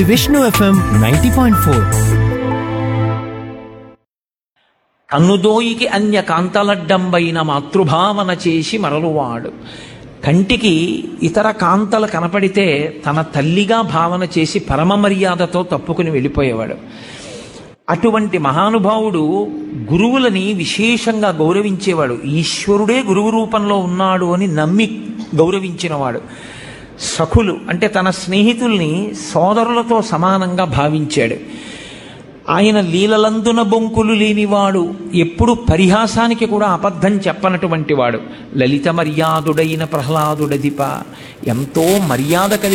Vishnu FM ninety point four కన్నుదోయికి అన్య కాంతలడ్డంబైన మాతృభావన చేసి మరలువాడు కంటికి ఇతర కాంతలు కనపడితే తన తల్లిగా భావన చేసి పరమ మర్యాదతో తప్పుకుని వెళ్ళిపోయేవాడు అటువంటి మహానుభావుడు గురువులని విశేషంగా గౌరవించేవాడు ఈశ్వరుడే గురువు రూపంలో ఉన్నాడు అని నమ్మి గౌరవించినవాడు సఖులు అంటే తన స్నేహితుల్ని సోదరులతో సమానంగా భావించాడు ఆయన లీలలందున బొంకులు లేనివాడు ఎప్పుడు పరిహాసానికి కూడా అబద్ధం చెప్పనటువంటి వాడు లలిత మర్యాదుడైన ప్రహ్లాదుడదిప ఎంతో మర్యాద కలిగి